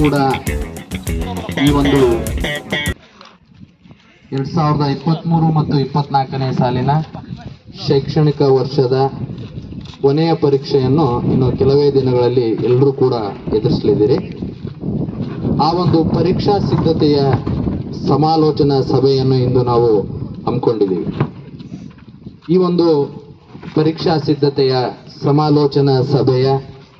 ಕೂಡ ಈ ಒಂದು ಎರಡ್ ಸಾವಿರದ ಇಪ್ಪತ್ತ್ಮೂರು ಮತ್ತು ಇಪ್ಪತ್ನಾಲ್ಕನೇ ಸಾಲಿನ ಶೈಕ್ಷಣಿಕ ವರ್ಷದ ಕೊನೆಯ ಪರೀಕ್ಷೆಯನ್ನು ಇನ್ನು ಕೆಲವೇ ದಿನಗಳಲ್ಲಿ ಎಲ್ಲರೂ ಕೂಡ ಎದುರಿಸಲಿದ್ದೀರಿ ಆ ಒಂದು ಪರೀಕ್ಷಾ ಸಿದ್ಧತೆಯ ಸಮಾಲೋಚನಾ ಸಭೆಯನ್ನು ಇಂದು ನಾವು ಹಮ್ಮಿಕೊಂಡಿದ್ದೀವಿ ಈ ಒಂದು ಪರೀಕ್ಷಾ ಸಿದ್ಧತೆಯ ಸಮಾಲೋಚನಾ ಸಭೆಯ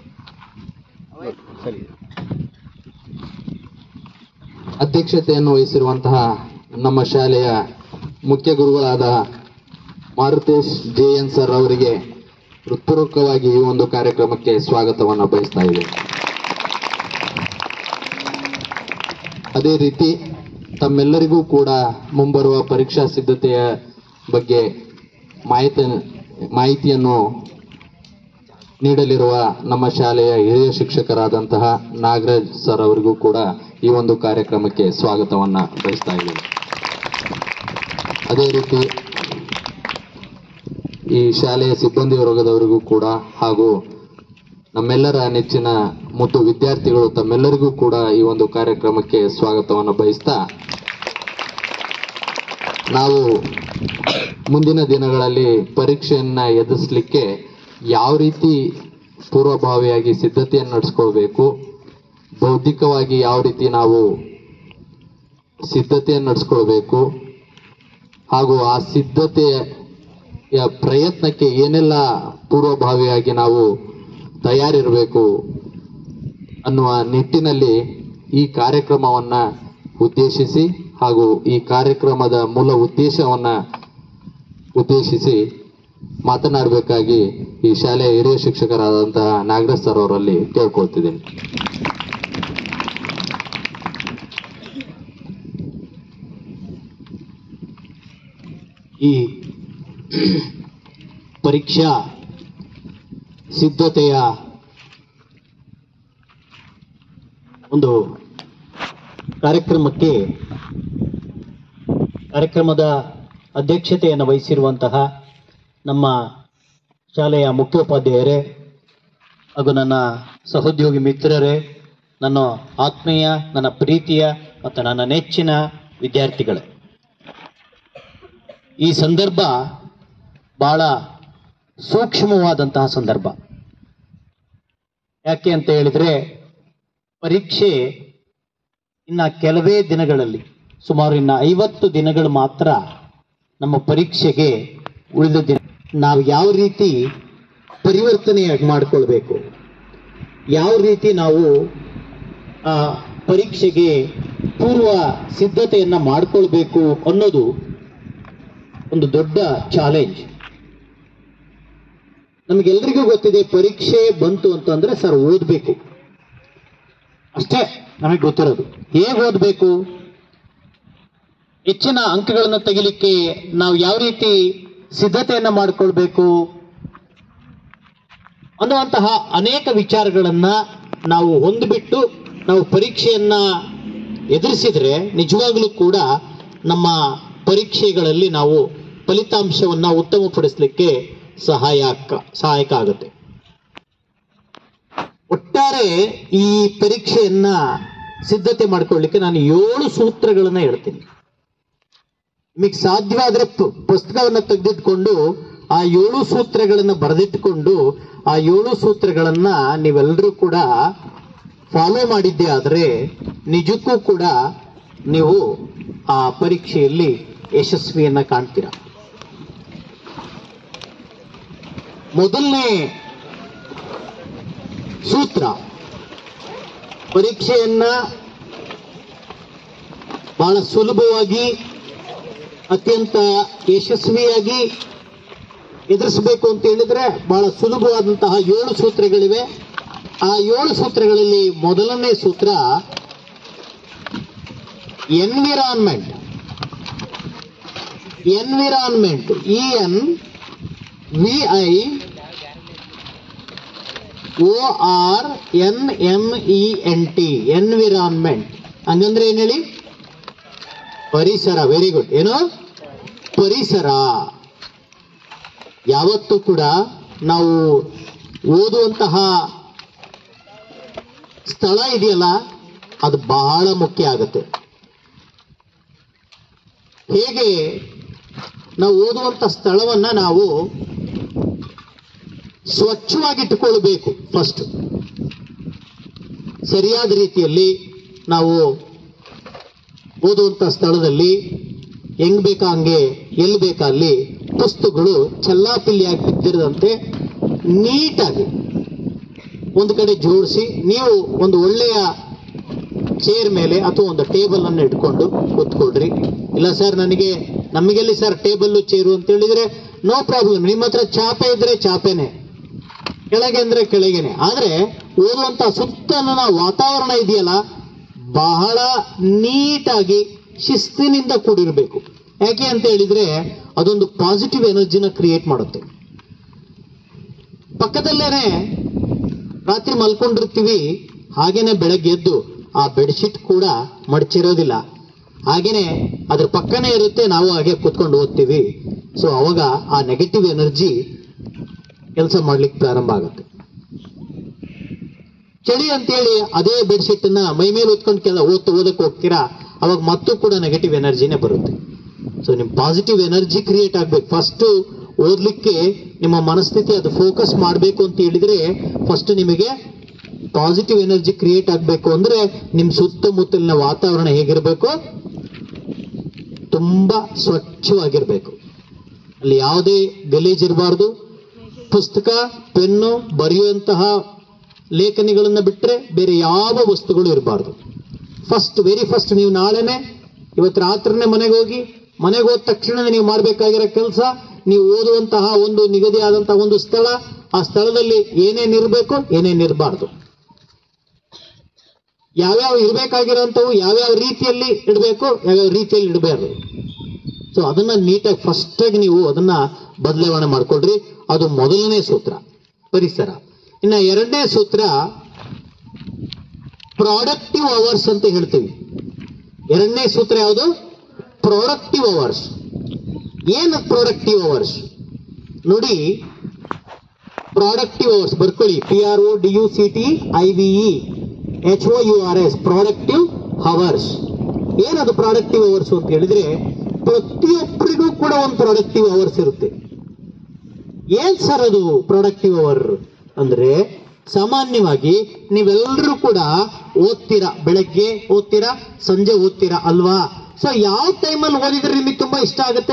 ಅಧ್ಯಕ್ಷತೆಯನ್ನು ವಹಿಸಿರುವಂತಹ ನಮ್ಮ ಶಾಲೆಯ ಮುಖ್ಯ ಗುರುಗಳಾದ ಮಾರುತೇಶ್ ಜೆ ಎನ್ ಸರ್ ಅವರಿಗೆ ಹೃತ್ಪೂರ್ವಕವಾಗಿ ಈ ಒಂದು ಕಾರ್ಯಕ್ರಮಕ್ಕೆ ಸ್ವಾಗತವನ್ನು ಬಯಸ್ತಾ ಇದ್ದೇನೆ ಅದೇ ರೀತಿ ತಮ್ಮೆಲ್ಲರಿಗೂ ಕೂಡ ಮುಂಬರುವ ಪರೀಕ್ಷಾ ಸಿದ್ಧತೆಯ ಬಗ್ಗೆ ಮಾಹಿತಿ ಮಾಹಿತಿಯನ್ನು ನೀಡಲಿರುವ ನಮ್ಮ ಶಾಲೆಯ ಹಿರಿಯ ಶಿಕ್ಷಕರಾದಂತಹ ನಾಗರಾಜ್ ಸರ್ ಅವರಿಗೂ ಕೂಡ ಈ ಒಂದು ಕಾರ್ಯಕ್ರಮಕ್ಕೆ ಸ್ವಾಗತವನ್ನ ಬಯಸ್ತಾ ಇದ್ದೇನೆ ಅದೇ ರೀತಿ ಈ ಶಾಲೆಯ ಸಿಬ್ಬಂದಿ ವರ್ಗದವರಿಗೂ ಕೂಡ ಹಾಗೂ ನಮ್ಮೆಲ್ಲರ ನೆಚ್ಚಿನ ಮುದ್ದು ವಿದ್ಯಾರ್ಥಿಗಳು ತಮ್ಮೆಲ್ಲರಿಗೂ ಕೂಡ ಈ ಒಂದು ಕಾರ್ಯಕ್ರಮಕ್ಕೆ ಸ್ವಾಗತವನ್ನು ಬಯಸ್ತಾ ನಾವು ಮುಂದಿನ ದಿನಗಳಲ್ಲಿ ಪರೀಕ್ಷೆಯನ್ನ ಎದುರಿಸಲಿಕ್ಕೆ ಯಾವ ರೀತಿ ಪೂರ್ವಭಾವಿಯಾಗಿ ಸಿದ್ಧತೆಯನ್ನು ನಡೆಸ್ಕೊಳ್ಬೇಕು ಬೌದ್ಧಿಕವಾಗಿ ಯಾವ ರೀತಿ ನಾವು ಸಿದ್ಧತೆಯನ್ನು ನಡೆಸ್ಕೊಳ್ಬೇಕು ಹಾಗೂ ಆ ಸಿದ್ಧತೆಯ ಪ್ರಯತ್ನಕ್ಕೆ ಏನೆಲ್ಲ ಪೂರ್ವಭಾವಿಯಾಗಿ ನಾವು ತಯಾರಿರಬೇಕು ಅನ್ನುವ ನಿಟ್ಟಿನಲ್ಲಿ ಈ ಕಾರ್ಯಕ್ರಮವನ್ನ ಉದ್ದೇಶಿಸಿ ಹಾಗೂ ಈ ಕಾರ್ಯಕ್ರಮದ ಮೂಲ ಉದ್ದೇಶವನ್ನ ಉದ್ದೇಶಿಸಿ ಮಾತನಾಡಬೇಕಾಗಿ ಈ ಶಾಲೆಯ ಹಿರಿಯ ಶಿಕ್ಷಕರಾದಂತಹ ನಾಗರಾಜ್ ಸರ್ ಅವರಲ್ಲಿ ಕೇಳ್ಕೊಳ್ತಿದ್ದೀನಿ ಈ ಪರೀಕ್ಷಾ ಸಿದ್ಧತೆಯ ಒಂದು ಕಾರ್ಯಕ್ರಮಕ್ಕೆ ಕಾರ್ಯಕ್ರಮದ ಅಧ್ಯಕ್ಷತೆಯನ್ನು ವಹಿಸಿರುವಂತಹ ನಮ್ಮ ಶಾಲೆಯ ಮುಖ್ಯೋಪಾಧ್ಯಾಯರೇ ಹಾಗೂ ನನ್ನ ಸಹೋದ್ಯೋಗಿ ಮಿತ್ರರೇ ನನ್ನ ಆತ್ಮೀಯ ನನ್ನ ಪ್ರೀತಿಯ ಮತ್ತು ನನ್ನ ನೆಚ್ಚಿನ ವಿದ್ಯಾರ್ಥಿಗಳೇ ಈ ಸಂದರ್ಭ ಬಹಳ ಸೂಕ್ಷ್ಮವಾದಂತಹ ಸಂದರ್ಭ ಯಾಕೆ ಅಂತ ಹೇಳಿದ್ರೆ ಪರೀಕ್ಷೆ ಇನ್ನ ಕೆಲವೇ ದಿನಗಳಲ್ಲಿ ಸುಮಾರು ಇನ್ನ ಐವತ್ತು ದಿನಗಳು ಮಾತ್ರ ನಮ್ಮ ಪರೀಕ್ಷೆಗೆ ಉಳಿದ ದಿನ ನಾವು ಯಾವ ರೀತಿ ಪರಿವರ್ತನೆ ಮಾಡಿಕೊಳ್ಬೇಕು ಯಾವ ರೀತಿ ನಾವು ಆ ಪರೀಕ್ಷೆಗೆ ಪೂರ್ವ ಸಿದ್ಧತೆಯನ್ನ ಮಾಡಿಕೊಳ್ಬೇಕು ಅನ್ನೋದು ಒಂದು ದೊಡ್ಡ ಚಾಲೆಂಜ್ ನಮಗೆಲ್ಲರಿಗೂ ಗೊತ್ತಿದೆ ಪರೀಕ್ಷೆ ಬಂತು ಅಂತಂದ್ರೆ ಸರ್ ಓದಬೇಕು ಅಷ್ಟೇ ನಮಗೆ ಗೊತ್ತಿರೋದು ಹೇಗೆ ಓದಬೇಕು ಹೆಚ್ಚಿನ ಅಂಕಗಳನ್ನು ತೆಗಿಲಿಕ್ಕೆ ನಾವು ಯಾವ ರೀತಿ ಸಿದ್ಧತೆಯನ್ನ ಮಾಡಿಕೊಳ್ಬೇಕು ಅನ್ನುವಂತಹ ಅನೇಕ ವಿಚಾರಗಳನ್ನ ನಾವು ಹೊಂದ್ಬಿಟ್ಟು ನಾವು ಪರೀಕ್ಷೆಯನ್ನ ಎದುರಿಸಿದ್ರೆ ನಿಜವಾಗ್ಲೂ ಕೂಡ ನಮ್ಮ ಪರೀಕ್ಷೆಗಳಲ್ಲಿ ನಾವು ಫಲಿತಾಂಶವನ್ನ ಉತ್ತಮಪಡಿಸಲಿಕ್ಕೆ ಸಹಾಯ ಆಕ್ಕ- ಸಹಾಯಕ ಆಗುತ್ತೆ ಒಟ್ಟಾರೆ ಈ ಪರೀಕ್ಷೆಯನ್ನ ಸಿದ್ಧತೆ ಮಾಡ್ಕೊಳ್ಳಿಕ್ಕೆ ನಾನು ಏಳು ಸೂತ್ರಗಳನ್ನ ಹೇಳ್ತೀನಿ ನಿಮಗೆ ಸಾಧ್ಯವಾದ್ರೆ ಪ- ಪುಸ್ತಕವನ್ನ ತೆಗೆದಿಟ್ಕೊಂಡು ಆ ಏಳು ಸೂತ್ರಗಳನ್ನ ಬರೆದಿಟ್ಟುಕೊಂಡು ಆ ಏಳು ಸೂತ್ರಗಳನ್ನ ನೀವೆಲ್ಲರೂ ಕೂಡ ಫಾಲೋ ಮಾಡಿದ್ದೆ ಆದ್ರೆ ನಿಜಕ್ಕೂ ಕೂಡ ನೀವು ಆ ಪರೀಕ್ಷೆಯಲ್ಲಿ ಯಶಸ್ವಿಯನ್ನ ಕಾಣ್ತೀರಾ ಮೊದಲನೇ ಸೂತ್ರ ಪರೀಕ್ಷೆಯನ್ನ ಬಹಳ ಸುಲಭವಾಗಿ ಅತ್ಯಂತ ಯಶಸ್ವಿಯಾಗಿ ಎದುರಿಸಬೇಕು ಅಂತ ಹೇಳಿದ್ರೆ ಬಹಳ ಸುಲಭವಾದಂತಹ ಏಳು ಸೂತ್ರಗಳಿವೆ ಆ ಏಳು ಸೂತ್ರಗಳಲ್ಲಿ ಮೊದಲನೇ ಸೂತ್ರ environment environment E N V I R O N M E N T environment ಹಂಗಂದ್ರೆ ಏನ್ ಹೇಳಿ ಪರಿಸರ ವೆರಿ ಗುಡ್ ಏನು ಪರಿಸರ ಯಾವತ್ತೂ ಕೂಡ ನಾವು ಓದುವಂತಹ ಸ್ಥಳ ಇದೆಯಲ್ಲ ಅದು ಬಹಳ ಮುಖ್ಯ ಆಗುತ್ತೆ ಹೇಗೆ ನಾವು ಓದುವಂತ ಸ್ಥಳವನ್ನ ನಾವು ಸ್ವಚ್ಛವಾಗಿಟ್ಟುಕೊಳ್ಬೇಕು ಫಸ್ಟ್ ಸರಿಯಾದ ರೀತಿಯಲ್ಲಿ ನಾವು ಓದುವಂತ ಸ್ಥಳದಲ್ಲಿ ಹೆಂಗ್ ಬೇಕಾ ಹಂಗೆ ಎಲ್ಲಿ ಬೇಕಾ ಅಲ್ಲಿ ಪುಸ್ತಕಗಳು ಚೆಲ್ಲಾಪಿಲ್ಲಿಯಾಗಿ ಬಿದ್ದಿರದಂತೆ ನೀಟಾಗಿ ಒಂದು ಕಡೆ ಜೋಡಿಸಿ ನೀವು ಒಂದು ಒಳ್ಳೆಯ ಚೇರ್ ಮೇಲೆ ಅಥವಾ ಒಂದು ಟೇಬಲ್ ಅನ್ನು ಇಟ್ಕೊಂಡು ಕೂತ್ಕೊಳ್ರಿ ಇಲ್ಲ ಸರ್ ನನಗೆ ನಮಗೆಲ್ಲಿ ಸರ್ ಟೇಬಲ್ ಚೇರು ಅಂತ ಹೇಳಿದ್ರೆ ನೋ ಪ್ರಾಬ್ಲಮ್ ನಿಮ್ಮ ಹತ್ರ ಚಾಪೆ ಇದ್ರೆ ಚಾಪೆನೆ ಕೆಳಗೆ ಅಂದ್ರೆ ಕೆಳಗೆನೆ ಆದ್ರೆ ಓದುವಂತ ಸುತ್ತಲಿನ ವಾತಾವರಣ ಇದೆಯಲ್ಲ ಬಹಳ ನೀಟಾಗಿ ಶಿಸ್ತಿನಿಂದ ಕೂಡಿರಬೇಕು ಯಾಕೆ ಅಂತ ಹೇಳಿದ್ರೆ ಅದೊಂದು ಪಾಸಿಟಿವ್ ಎನರ್ಜಿನ ಕ್ರಿಯೇಟ್ ಮಾಡುತ್ತೆ ಪಕ್ಕದಲ್ಲೇನೆ ರಾತ್ರಿ ಮಲ್ಕೊಂಡಿರ್ತೀವಿ ಹಾಗೇನೆ ಬೆಳಗ್ಗೆ ಎದ್ದು ಆ ಬೆಡ್ಶೀಟ್ ಕೂಡ ಮಡಚಿರೋದಿಲ್ಲ ಹಾಗೇನೆ ಅದ್ರ ಪಕ್ಕನೇ ಇರುತ್ತೆ ನಾವು ಹಾಗೆ ಕೂತ್ಕೊಂಡು ಓದ್ತೀವಿ ಸೊ ಅವಾಗ ಆ ನೆಗೆಟಿವ್ ಎನರ್ಜಿ ಕೆಲಸ ಮಾಡ್ಲಿಕ್ಕೆ ಪ್ರಾರಂಭ ಆಗುತ್ತೆ ಚಳಿ ಅಂತೇಳಿ ಅದೇ ಬೆಡ್ಶೀಟ್ ಅನ್ನ ಮೈ ಮೇಲೆ ಹೊತ್ಕೊಂಡು ಕೆಲ ಓದ್ತಾ ಓದಕ್ಕೆ ಹೋಗ್ತೀರಾ ಅವಾಗ ಮತ್ತೂ ಕೂಡ ನೆಗೆಟಿವ್ ಎನರ್ಜಿನೇ ಬರುತ್ತೆ ಸೊ ನಿಮ್ ಪಾಸಿಟಿವ್ ಎನರ್ಜಿ ಕ್ರಿಯೇಟ್ ಆಗ್ಬೇಕು ಫಸ್ಟ್ ಓದ್ಲಿಕ್ಕೆ ನಿಮ್ಮ ಮನಸ್ಥಿತಿ ಅದು ಫೋಕಸ್ ಮಾಡಬೇಕು ಅಂತ ಹೇಳಿದ್ರೆ ಫಸ್ಟ್ ನಿಮಗೆ ಪಾಸಿಟಿವ್ ಎನರ್ಜಿ ಕ್ರಿಯೇಟ್ ಆಗಬೇಕು ಅಂದ್ರೆ ನಿಮ್ ಸುತ್ತಮುತ್ತಲಿನ ವಾತಾವರಣ ಹೇಗಿರ್ಬೇಕು ತುಂಬಾ ಸ್ವಚ್ಛವಾಗಿರ್ಬೇಕು ಅಲ್ಲಿ ಯಾವುದೇ ಗಲೀಜ್ ಇರಬಾರ್ದು ಪುಸ್ತಕ ಪೆನ್ನು ಬರೆಯುವಂತಹ ಲೇಖನಿಗಳನ್ನ ಬಿಟ್ರೆ ಬೇರೆ ಯಾವ ವಸ್ತುಗಳು ಇರಬಾರ್ದು ಫಸ್ಟ್ ವೆರಿ ಫಸ್ಟ್ ನೀವು ನಾಳೆನೆ ಇವತ್ತು ರಾತ್ರಿನೇ ಮನೆಗೆ ಹೋಗಿ ಮನೆಗೆ ಹೋದ ತಕ್ಷಣ ನೀವು ಮಾಡಬೇಕಾಗಿರೋ ಕೆಲಸ ನೀವು ಓದುವಂತಹ ಒಂದು ನಿಗದಿಯಾದಂತಹ ಒಂದು ಸ್ಥಳ ಆ ಸ್ಥಳದಲ್ಲಿ ಏನೇನ್ ಇರಬೇಕು ಏನೇನ್ ಇರಬಾರ್ದು ಯಾವ್ಯಾವ ಇರಬೇಕಾಗಿರೋಂಥವು ಯಾವ್ಯಾವ ರೀತಿಯಲ್ಲಿ ಇಡಬೇಕು ಯಾವ್ಯಾವ ರೀತಿಯಲ್ಲಿ ಇಡಬಾರ್ದು ಸೊ ಅದನ್ನ ನೀಟಾಗಿ ಫಸ್ಟ್ ಆಗಿ ನೀವು ಅದನ್ನ ಬದಲಾವಣೆ ಮಾಡ್ಕೊಳ್ರಿ ಅದು ಮೊದಲನೇ ಸೂತ್ರ ಪರಿಸರ ಇನ್ನ ಎರಡನೇ ಸೂತ್ರ ಪ್ರಾಡಕ್ಟಿವ್ ಅವರ್ಸ್ ಅಂತ ಹೇಳ್ತೀವಿ ಎರಡನೇ ಸೂತ್ರ ಯಾವುದು ಪ್ರೊಡಕ್ಟಿವ್ ಅವರ್ಸ್ ಏನು ಪ್ರೊಡಕ್ಟಿವ್ ಅವರ್ಸ್ ನೋಡಿ ಪ್ರಾಡಕ್ಟಿವ್ ಅವರ್ಸ್ ಬರ್ಕೊಳ್ಳಿ P R O D U C T I V E H O U R S productive hours ಏನದು ಪ್ರಾಡಕ್ಟಿವ್ ಅವರ್ಸ್ ಅಂತ ಹೇಳಿದ್ರೆ ಪ್ರತಿಯೊಬ್ಬರಿಗೂ ಕೂಡ ಒಂದು ಪ್ರಾಡಕ್ಟಿವ್ ಅವರ್ಸ್ ಇರುತ್ತೆ ಏನ್ ಸರ್ ಅದು ಪ್ರೊಡಕ್ಟಿವ್ ಅವರ್ ಅಂದ್ರೆ ಸಾಮಾನ್ಯವಾಗಿ ನೀವೆಲ್ಲರೂ ಕೂಡ ಓದ್ತೀರಾ ಬೆಳಗ್ಗೆ ಓದ್ತೀರಾ ಸಂಜೆ ಓದ್ತೀರಾ ಅಲ್ವಾ ಸೊ ಯಾವ ಟೈಮಲ್ಲಿ ಓದಿದ್ರೆ ನಿಮಗೆ ತುಂಬಾ ಇಷ್ಟ ಆಗುತ್ತೆ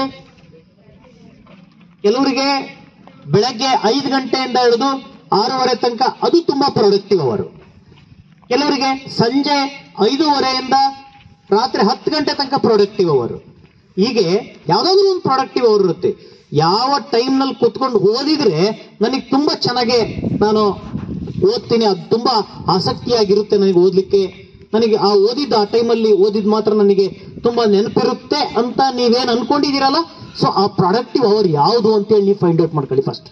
ಕೆಲವರಿಗೆ ಬೆಳಗ್ಗೆ ಐದು ಗಂಟೆಯಿಂದ ಹಿಡಿದು ಆರೂವರೆ ತನಕ ಅದು ತುಂಬಾ ಪ್ರೊಡಕ್ಟಿವ್ ಅವರು ಕೆಲವರಿಗೆ ಸಂಜೆ ಐದೂವರೆಯಿಂದ ರಾತ್ರಿ ಹತ್ತು ಗಂಟೆ ತನಕ ಪ್ರೊಡಕ್ಟಿವ್ ಅವರು ಹೀಗೆ ಯಾವ್ದಾದ್ರು ಒಂದು ಪ್ರೊಡಕ್ಟಿವ್ ಅವರ್ ಇರುತ್ತೆ ಯಾವ ಟೈಮ್ನಲ್ಲಿ ಕುತ್ಕೊಂಡು ಓದಿದ್ರೆ ನನಗೆ ತುಂಬಾ ಚೆನ್ನಾಗೆ ನಾನು ಓದ್ತೀನಿ ಅದು ತುಂಬಾ ಆಸಕ್ತಿಯಾಗಿರುತ್ತೆ ನನಗೆ ಓದ್ಲಿಕ್ಕೆ ನನಗೆ ಆ ಓದಿದ್ದ ಆ ಟೈಮಲ್ಲಿ ಓದಿದ್ ಮಾತ್ರ ನನಗೆ ತುಂಬಾ ನೆನಪಿರುತ್ತೆ ಅಂತ ನೀವೇನ್ ಅನ್ಕೊಂಡಿದ್ದೀರಲ್ಲ ಸೊ ಆ ಪ್ರಾಡಕ್ಟಿವ್ ಅವರ್ ಯಾವುದು ಅಂತೇಳಿ ನೀವು ಫೈಂಡ್ ಔಟ್ ಮಾಡ್ಕೊಳ್ಳಿ ಫಸ್ಟ್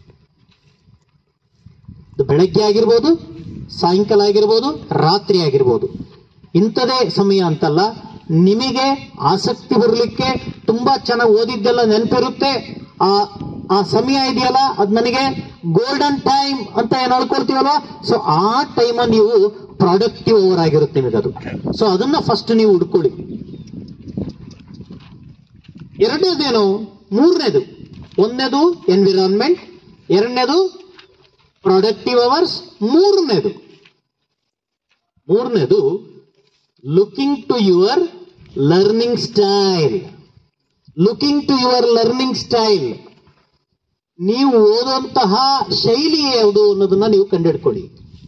ಬೆಳಗ್ಗೆ ಆಗಿರ್ಬೋದು ಸಾಯಂಕಾಲ ಆಗಿರ್ಬೋದು ರಾತ್ರಿ ಆಗಿರ್ಬೋದು ಇಂಥದೇ ಸಮಯ ಅಂತಲ್ಲ ನಿಮಗೆ ಆಸಕ್ತಿ ಬರಲಿಕ್ಕೆ ತುಂಬಾ ಚೆನ್ನಾಗಿ ಓದಿದ್ದೆಲ್ಲ ನೆನಪಿರುತ್ತೆ ಆ ಆ ಸಮಯ ಇದೆಯಲ್ಲ ಅದು ನನಗೆ ಗೋಲ್ಡನ್ ಟೈಮ್ ಅಂತ ಏನ್ ಅನ್ಕೊಳ್ತೀವಲ್ಲ ಸೊ ಆ ಟೈಮ್ ನೀವು ಪ್ರಾಡಕ್ಟಿವ್ ಓವರ್ ಆಗಿರುತ್ತೆ ನಿಮಗದು ಸೊ ಅದನ್ನ ಫಸ್ಟ್ ನೀವು ಹುಡ್ಕೊಳ್ಳಿ ಎರಡನೇದೇನು ಮೂರನೇದು ಒಂದನೇದು ಎನ್ವಿರಾನ್ಮೆಂಟ್ ಎರಡನೇದು ಪ್ರೊಡಕ್ಟಿವ್ ಅವರ್ಸ್ ಮೂರನೇದು ಮೂರನೇದು looking to your learning style looking to your learning style ನೀವು ಓದುವಂತಹ ಶೈಲಿ ಯಾವುದು ಅನ್ನೋದನ್ನ ನೀವು ಕಂಡುಹಿಡ್ಕೊಳ್ಳಿ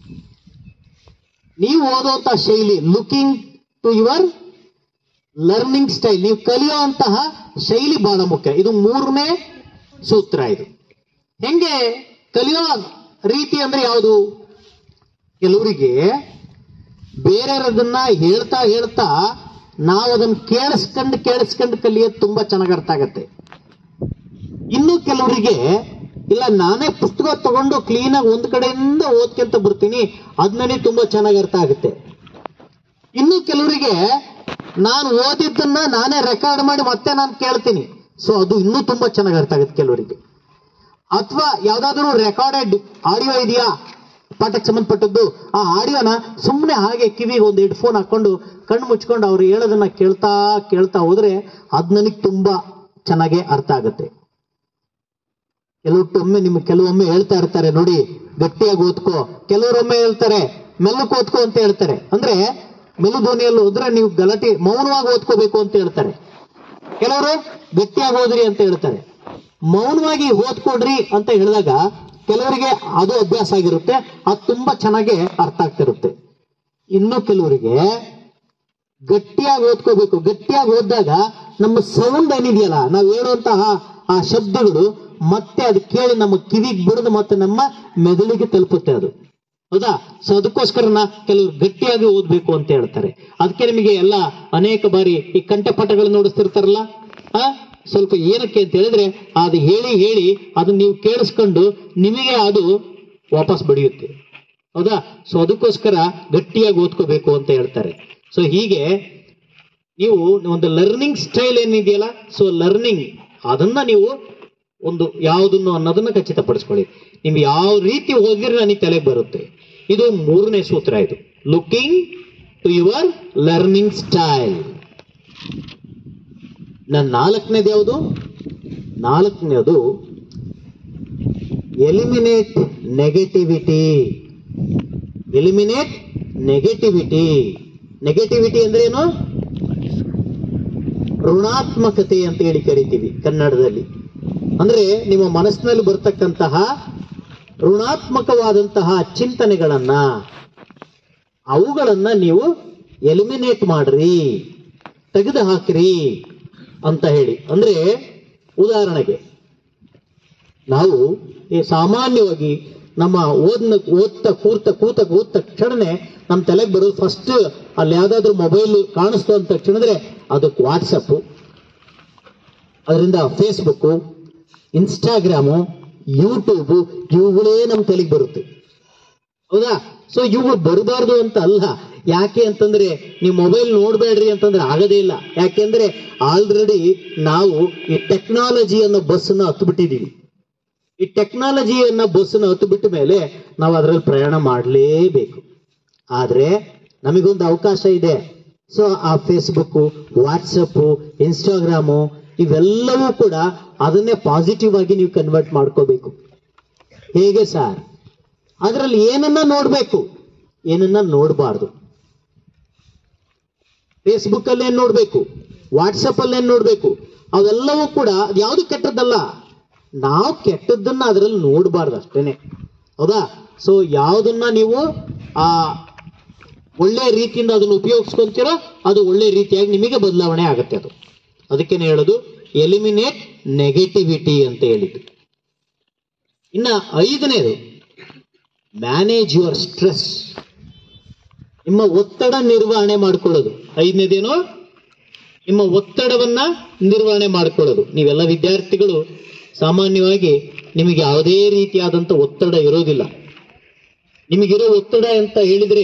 ನೀವು ಓದುವಂತಹ ಶೈಲಿ looking to your learning style ನೀವು ಕಲಿಯುವಂತಹ ಶೈಲಿ ಬಹಳ ಮುಖ್ಯ ಇದು ಮೂರನೇ ಸೂತ್ರ ಇದು ಹೆಂಗೆ ಕಲಿಯೋ ರೀತಿ ಅಂದ್ರೆ ಯಾವುದು ಕೆಲವರಿಗೆ ಬೇರೆಯವರದನ್ನ ಹೇಳ್ತಾ ಹೇಳ್ತಾ ನಾವು ಅದನ್ನ ಕೇಳಿಸ್ಕೊಂಡು ಕೇಳಿಸ್ಕೊಂಡು ಕಲಿಯೋದು ತುಂಬಾ ಚೆನ್ನಾಗಿ ಅರ್ಥ ಆಗತ್ತೆ ಇನ್ನು ಕೆಲವರಿಗೆ ಇಲ್ಲ ನಾನೇ ಪುಸ್ತಕ ತಗೊಂಡು ಕ್ಲೀನಾಗಿ ಒಂದ್ ಕಡೆಯಿಂದ ಓದ್ಕೊಂತ ಬರ್ತೀನಿ ಅದ್ ನನಗೆ ತುಂಬಾ ಚೆನ್ನಾಗಿ ಅರ್ಥ ಆಗುತ್ತೆ ಇನ್ನು ಕೆಲವರಿಗೆ ನಾನು ಓದಿದ್ದನ್ನ ನಾನೇ ರೆಕಾರ್ಡ್ ಮಾಡಿ ಮತ್ತೆ ನಾನು ಕೇಳ್ತೀನಿ ಸೊ ಅದು ಇನ್ನೂ ತುಂಬಾ ಚೆನ್ನಾಗಿ ಅರ್ಥ ಆಗುತ್ತೆ ಕೆಲವರಿಗೆ ಅಥವಾ ಯಾವ್ದಾದ್ರು ರೆಕಾರ್ಡೆಡ್ ಆಡಿಯೋ ಇದೆಯಾ ಪಾಠಕ್ಕೆ ಸಂಬಂಧಪಟ್ಟದ್ದು ಆ ಆಡಿಯೋನ ಸುಮ್ಮನೆ ಹಾಗೆ ಕಿವಿಗೆ ಒಂದು ಹೆಡ್ಫೋನ್ ಹಾಕೊಂಡು ಕಣ್ಣು ಮುಚ್ಕೊಂಡು ಅವ್ರು ಹೇಳೋದನ್ನ ಕೇಳ್ತಾ ಕೇಳ್ತಾ ಹೋದ್ರೆ ಅದ್ ನನಗೆ ತುಂಬಾ ಚೆನ್ನಾಗೆ ಅರ್ಥ ಆಗುತ್ತೆ ಕೆಲವೊಮ್ಮೆ ನಿಮ್ಗೆ ಕೆಲವೊಮ್ಮೆ ಹೇಳ್ತಾ ಇರ್ತಾರೆ ನೋಡಿ ಗಟ್ಟಿಯಾಗಿ ಓದ್ಕೋ ಕೆಲವರೊಮ್ಮೆ ಹೇಳ್ತಾರೆ ಮೆಲ್ಲಕ್ಕೆ ಓದ್ಕೋ ಅಂತ ಹೇಳ್ತಾರೆ ಅಂದ್ರೆ ಮೆಲ್ಲು ಧ್ವನಿಯಲ್ಲಿ ಹೋದ್ರೆ ನೀವು ಗಲಾಟೆ ಮೌನವಾಗಿ ಓದ್ಕೋಬೇಕು ಅಂತ ಹೇಳ್ತಾರೆ ಕೆಲವರು ಗಟ್ಟಿಯಾಗಿ ಓದ್ರಿ ಅಂತ ಹೇಳ್ತಾರೆ ಮೌನವಾಗಿ ಓದ್ಕೊಡ್ರಿ ಅಂತ ಹೇಳಿದಾಗ ಕೆಲವರಿಗೆ ಅದು ಅಭ್ಯಾಸ ಆಗಿರುತ್ತೆ ಅದು ತುಂಬಾ ಚೆನ್ನಾಗಿ ಅರ್ಥ ಆಗ್ತಿರುತ್ತೆ ಇನ್ನು ಕೆಲವರಿಗೆ ಗಟ್ಟಿಯಾಗಿ ಓದ್ಕೋಬೇಕು ಗಟ್ಟಿಯಾಗಿ ಓದಿದಾಗ ನಮ್ಮ ಸೌಂಡ್ ಏನಿದೆಯಲ್ಲ ನಾವು ಹೇಳುವಂತಹ ಆ ಶಬ್ದಗಳು ಮತ್ತೆ ಅದು ಕೇಳಿ ನಮ್ಮ ಕಿವಿಗೆ ಬಿಡದು ಮತ್ತೆ ನಮ್ಮ ಮೆದುಳಿಗೆ ತಲುಪುತ್ತೆ ಅದು ಹೌದಾ ಸೊ ಅದಕ್ಕೋಸ್ಕರ ನಾ ಕೆಲವರು ಗಟ್ಟಿಯಾಗಿ ಓದ್ಬೇಕು ಅಂತ ಹೇಳ್ತಾರೆ ಅದಕ್ಕೆ ನಿಮಗೆ ಎಲ್ಲ ಅನೇಕ ಬಾರಿ ಈ ಕಂಠಪಾಠಗಳು ನೋಡಿಸ್ತಿರ್ತಾರಲ್ಲ ಆ ಸ್ವಲ್ಪ ಏನಕ್ಕೆ ಅಂತ ಹೇಳಿದ್ರೆ ಅದು ಹೇಳಿ ಹೇಳಿ ಅದನ್ನ ನೀವು ಕೇಳಿಸ್ಕೊಂಡು ನಿಮಗೆ ಅದು ವಾಪಸ್ ಬಡಿಯುತ್ತೆ ಹೌದಾ ಸೊ ಅದಕ್ಕೋಸ್ಕರ ಗಟ್ಟಿಯಾಗಿ ಓದ್ಕೋಬೇಕು ಅಂತ ಹೇಳ್ತಾರೆ ಸೊ ಹೀಗೆ ನೀವು ಒಂದು ಲರ್ನಿಂಗ್ ಸ್ಟೈಲ್ ಏನಿದೆಯಲ್ಲ ಸೊ ಲರ್ನಿಂಗ್ ಅದನ್ನ ನೀವು ಒಂದು ಯಾವುದನ್ನು ಅನ್ನೋದನ್ನ ಖಚಿತಪಡಿಸ್ಕೊಳ್ಳಿ ನಿಮ್ಗೆ ಯಾವ ರೀತಿ ಓದಿದ್ರೆ ನನಗೆ ತಲೆಗೆ ಬರುತ್ತೆ ಇದು ಮೂರನೇ ಸೂತ್ರ ಇದು looking to your learning style ನನ್ನ ನಾಲ್ಕನೇದು ಯಾವುದು ನಾಲ್ಕನೇದು eliminate negativity eliminate negativity negativity ಅಂದ್ರೆ ಏನು ಋಣಾತ್ಮಕತೆ ಅಂತ ಹೇಳಿ ಕರಿತೀವಿ ಕನ್ನಡದಲ್ಲಿ ಅಂದ್ರೆ ನಿಮ್ಮ ಮನಸ್ಸಿನಲ್ಲಿ ಬರ್ತಕ್ಕಂತಹ ಋಣಾತ್ಮಕವಾದಂತಹ ಚಿಂತನೆಗಳನ್ನ ಅವುಗಳನ್ನ ನೀವು ಎಲಿಮಿನೇಟ್ ಮಾಡ್ರಿ ತೆಗೆದು ಹಾಕ್ರಿ ಅಂತ ಹೇಳಿ ಅಂದ್ರೆ ಉದಾಹರಣೆಗೆ ನಾವು ಈ ಸಾಮಾನ್ಯವಾಗಿ ನಮ್ಮ ಓದ್ನ ಓದ್ತಾ ಕೂರ್ತ ಕೂತ ಕೂತ ತಕ್ಷಣನೇ ನಮ್ಮ ತಲೆಗೆ ಬರೋದು ಫಸ್ಟ್ ಅಲ್ಲಿ ಯಾವ್ದಾದ್ರು ಮೊಬೈಲ್ ಕಾಣಿಸ್ತು ಅಂತ ತಕ್ಷಣದ್ರೆ ಅದಕ್ಕೆ ವಾಟ್ಸಪ್ ಅದರಿಂದ ಫೇಸ್ಬುಕ್ ಇನ್ಸ್ಟಾಗ್ರಾಮು ಯೂಟ್ಯೂಬ್ ಇವುಗಳೇ ನಮ್ಮ ತಲೆಗೆ ಬರುತ್ತೆ ಹೌದಾ ಸೊ ಇವುಗಳು ಬರಬಾರ್ದು ಅಂತ ಅಲ್ಲ ಯಾಕೆ ಅಂತಂದ್ರೆ ನೀವು ಮೊಬೈಲ್ ನೋಡ್ಬೇಡ್ರಿ ಅಂತಂದ್ರೆ ಆಗದೇ ಇಲ್ಲ ಯಾಕೆಂದ್ರೆ ಆಲ್ರೆಡಿ ನಾವು ಈ ಟೆಕ್ನಾಲಜಿ ಅನ್ನೋ ಬಸ್ಸನ್ನ ಹತ್ಬಿಟ್ಟಿದೀವಿ ಈ ಟೆಕ್ನಾಲಜಿಯನ್ನ ಬಸ್ಸನ್ನ ಹತ್ತು ಬಿಟ್ಟ ಮೇಲೆ ನಾವು ಅದರಲ್ಲಿ ಪ್ರಯಾಣ ಮಾಡಲೇಬೇಕು ಆದ್ರೆ ನಮಗೊಂದು ಅವಕಾಶ ಇದೆ ಸೊ ಆ ಫೇಸ್ಬುಕ್ ವಾಟ್ಸಪ್ ಇನ್ಸ್ಟಾಗ್ರಾಮು ಇವೆಲ್ಲವೂ ಕೂಡ ಅದನ್ನೇ ಪಾಸಿಟಿವ್ ಆಗಿ ನೀವು ಕನ್ವರ್ಟ್ ಮಾಡ್ಕೋಬೇಕು ಹೇಗೆ ಸರ್ ಅದರಲ್ಲಿ ಏನನ್ನ ನೋಡ್ಬೇಕು ಏನನ್ನ ನೋಡಬಾರ್ದು ಫೇಸ್ಬುಕ್ ಅಲ್ಲಿ ಏನ್ ನೋಡ್ಬೇಕು ವಾಟ್ಸಪ್ ಅಲ್ಲಿ ಏನ್ ನೋಡ್ಬೇಕು ಅವೆಲ್ಲವೂ ಕೂಡ ಯಾವುದು ಕೆಟ್ಟದ್ದಲ್ಲ ನಾವು ಕೆಟ್ಟದ್ದನ್ನ ಅದರಲ್ಲಿ ನೋಡಬಾರ್ದು ಅಷ್ಟೇನೆ ಹೌದಾ ಸೊ ಯಾವುದನ್ನ ನೀವು ಆ ಒಳ್ಳೆ ರೀತಿಯಿಂದ ಅದನ್ನು ಉಪಯೋಗಿಸ್ಕೊಂತೀರೋ ಅದು ಒಳ್ಳೆ ರೀತಿಯಾಗಿ ನಿಮಗೆ ಬದಲಾವಣೆ ಆಗುತ್ತೆ ಅದು ಅದಕ್ಕೇನೆ ಹೇಳೋದು ಎಲಿಮಿನೇಟ್ ನೆಗೆಟಿವಿಟಿ ಅಂತ ಹೇಳಿದ್ದು ಇನ್ನ ಐದನೇದು ಮ್ಯಾನೇಜ್ ಯುವರ್ ಸ್ಟ್ರೆಸ್ ನಿಮ್ಮ ಒತ್ತಡ ನಿರ್ವಹಣೆ ಮಾಡ್ಕೊಳ್ಳೋದು ಐದನೇದೇನು ನಿಮ್ಮ ಒತ್ತಡವನ್ನ ನಿರ್ವಹಣೆ ಮಾಡ್ಕೊಳ್ಳೋದು ನೀವೆಲ್ಲ ವಿದ್ಯಾರ್ಥಿಗಳು ಸಾಮಾನ್ಯವಾಗಿ ನಿಮಗೆ ಯಾವುದೇ ರೀತಿಯಾದಂಥ ಒತ್ತಡ ಇರೋದಿಲ್ಲ ನಿಮಗಿರೋ ಒತ್ತಡ ಅಂತ ಹೇಳಿದ್ರೆ